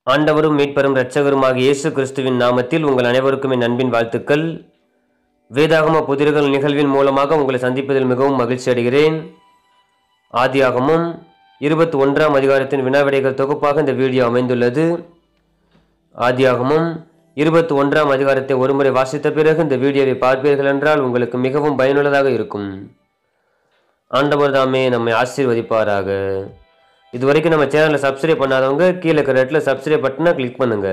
ஆண்டவரும் மீட்பரும் இரட்சகருமாகிய இயேசு கிறிஸ்துவின் நாமத்தில் உங்கள் அனைவருக்கும் என் அன்பின் வாழ்த்துக்கள் வேதாகம புதிர்கள் நிகழ்வின் மூலமாக உங்களை சந்திப்பதில் மிகவும் மகிழ்ச்சி அடைகிறேன் ஆதியாகமும் இருபத்தி ஒன்றாம் அதிகாரத்தின் வினாவிடைகள் தொகுப்பாக இந்த வீடியோ அமைந்துள்ளது ஆதியாகமும் இருபத்தி ஒன்றாம் அதிகாரத்தை ஒருமுறை வாசித்த பிறகு இந்த வீடியோவை பார்ப்பீர்கள் என்றால் உங்களுக்கு மிகவும் பயனுள்ளதாக இருக்கும் ஆண்டவர் தாமே நம்மை ஆசீர்வதிப்பாராக இது வரைக்கும் நம்ம சேனலை சப்ஸ்கிரைப் பண்ணாதவங்க கீழே இருக்கிற இடத்துல சப்ஸ்கிரைப் பட்டனை கிளிக் பண்ணுங்க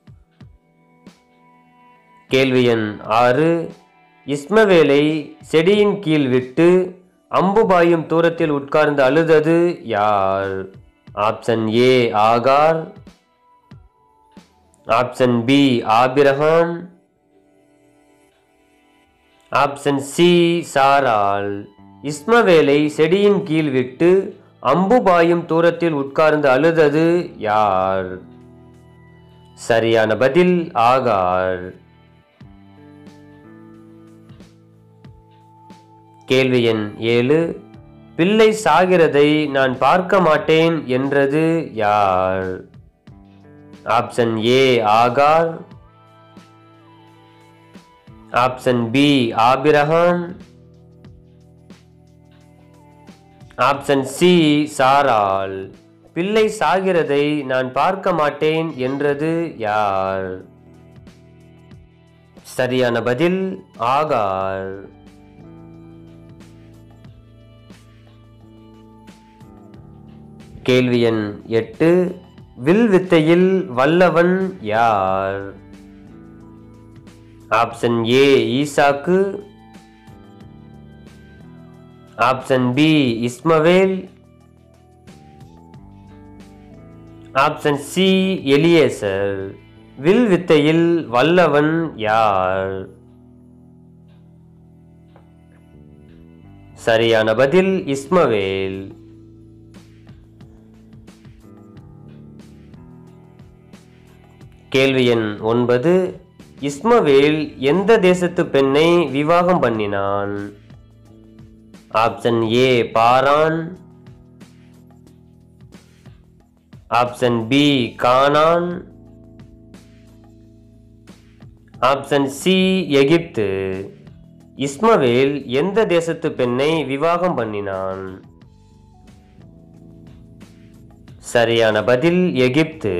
கேள்வி எண் ஆறு இஸ்மவேலை செடியின் கீழ் விட்டு அம்பு பாயும் தூரத்தில் உட்கார்ந்து அழுதது யார் option A Hagar option B Abraham option C சாரால் இஸ்மவேலை செடியின் கீழ் விட்டு அம்பு பாயும் தூரத்தில் உட்கார்ந்து அழுதது யார் சரியான பதில் ஆகார் கேள்வி எண் ஏழு பிள்ளை சாகிறதை நான் பார்க்க மாட்டேன் என்றது யார் option A Hagar option B Abraham option C சாரால் பிள்ளை சாகிறதை நான் பார்க்க மாட்டேன் என்றது யார் சரியான பதில் ஆகார் கேள்வி எண் எட்டு வில் வித்தையில் வல்லவன் யார் option A Isaac option B Ishmael option C Eliezer வில் வித்தையில் வல்லவன் யார் சரியான பதில் இஸ்மவேல் கேள்வி எண் ஒன்பது இஸ்மவேல் எந்த தேசத்து பெண்ணை விவாகம் பண்ணினான் option A Paran option B Canaan option C Egypt Ishmael எந்த தேசத்து பெண்ணை விவாகம் பண்ணினான் சரியான பதில் எகிப்து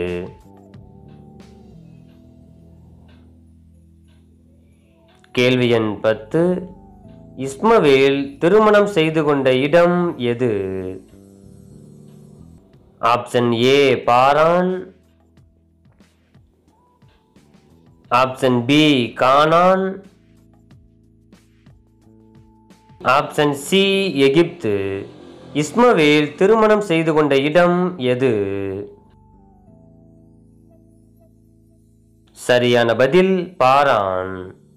கேள்வி எண் பத்து இஸ்மவேல் திருமணம் செய்து கொண்ட இடம் எது option A Paran option B Canaan option C Egypt Ishmael திருமணம் செய்து கொண்ட இடம் எது சரியான பதில் பாரான்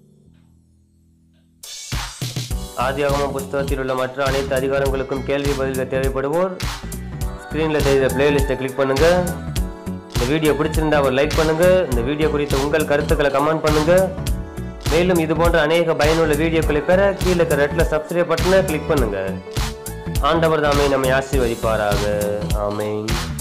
ஆதியாகமம் புஸ்தகத்தில் உள்ள மற்ற அனைத்து அதிகாரங்களுக்கும் கேள்வி பதில்கள் தேவைப்படுவோர் ஸ்க்ரீனில் தெரிகிற பிளேலிஸ்ட்டை கிளிக் பண்ணுங்க இந்த வீடியோ பிடிச்சிருந்தா ஒரு லைக் பண்ணுங்க இந்த வீடியோ குறித்த உங்கள் கருத்துக்களை கமெண்ட் பண்ணுங்க மேலும் இது போன்ற அநேக பயனுள்ள வீடியோக்களை பெற கீழே இருக்கிற ரெட்டில் சப்ஸ்கிரைப் பட்டனை கிளிக் பண்ணுங்க ஆண்டவர் தாமே நம்மை ஆசீர்வதிப்பாராக ஆமென்